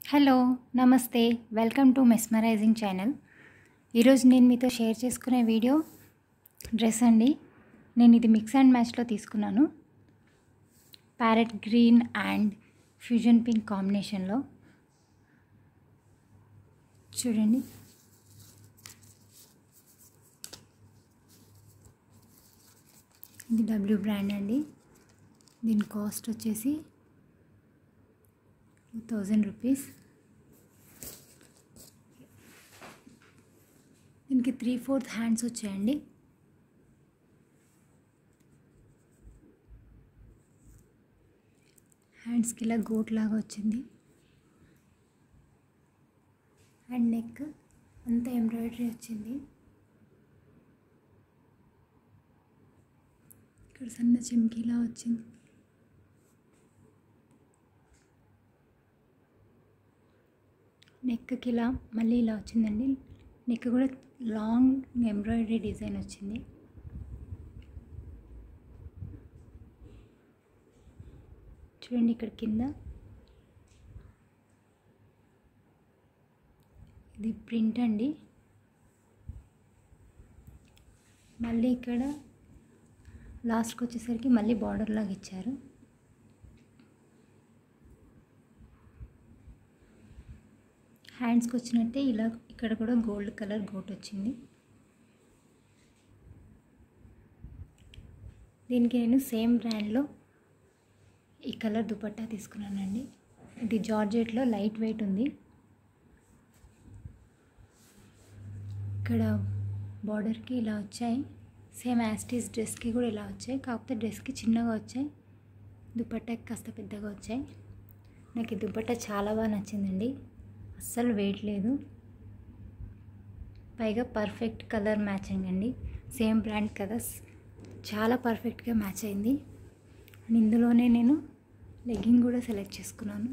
hello నమస్తే welcome to mesmerising channel ఈరోజు నేను మీతో షేర్ చేసుకునే వీడియో డ్రెస్ అండి నేను ఇది మిక్స్ అండ్ మ్యాచ్లో తీసుకున్నాను parrot green and fusion pink కాంబినేషన్లో చూడండి ఇది డబ్ల్యూ బ్రాండ్ అండి దీని కాస్ట్ వచ్చేసి టూ థౌజండ్ రూపీస్ దీనికి త్రీ ఫోర్త్ హ్యాండ్స్ వచ్చాయండి హ్యాండ్స్కి ఇలా గోట్ లాగా వచ్చింది అండ్ నెక్ అంతా ఎంబ్రాయిడరీ వచ్చింది ఇక్కడ సన్న చెమ్కీలా వచ్చింది నెక్కి ఇలా మళ్ళీ ఇలా వచ్చిందండి నెక్ కూడా లాంగ్ ఎంబ్రాయిడరీ డిజైన్ వచ్చింది చూడండి ఇక్కడ కింద ఇది ప్రింట్ అండి మళ్ళీ ఇక్కడ లాస్ట్కి వచ్చేసరికి మళ్ళీ బార్డర్ లాగా ఇచ్చారు హ్యాండ్స్కి వచ్చినట్టే ఇలా ఇక్కడ కూడా గోల్డ్ కలర్ గోట్ వచ్చింది దీనికి నేను సేమ్ బ్రాండ్లో ఈ కలర్ దుపట్టా తీసుకున్నానండి ఇది జార్జెట్లో లైట్ వెయిట్ ఉంది ఇక్కడ బార్డర్కి ఇలా వచ్చాయి సేమ్ యాస్టీస్ డ్రెస్కి కూడా ఇలా వచ్చాయి కాకపోతే డ్రెస్కి చిన్నగా వచ్చాయి దుపట్టాకి కాస్త పెద్దగా వచ్చాయి నాకు ఈ దుపట్టా చాలా బాగా నచ్చిందండి అస్సలు వెయిట్ లేదు పైగా పర్ఫెక్ట్ కలర్ మ్యాచింగ్ అండి సేమ్ బ్రాండ్ కదా చాలా పర్ఫెక్ట్గా మ్యాచ్ అయింది అండ్ ఇందులోనే నేను లెగ్గింగ్ కూడా సెలెక్ట్ చేసుకున్నాను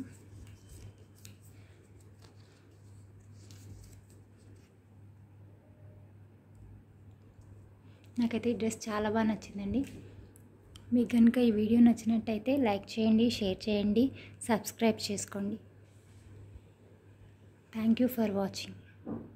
నాకైతే ఈ డ్రెస్ చాలా బాగా నచ్చిందండి మీకు కనుక ఈ వీడియో నచ్చినట్టయితే లైక్ చేయండి షేర్ చేయండి సబ్స్క్రైబ్ చేసుకోండి థ్యాంక్ యూ ఫర్ వాచింగ్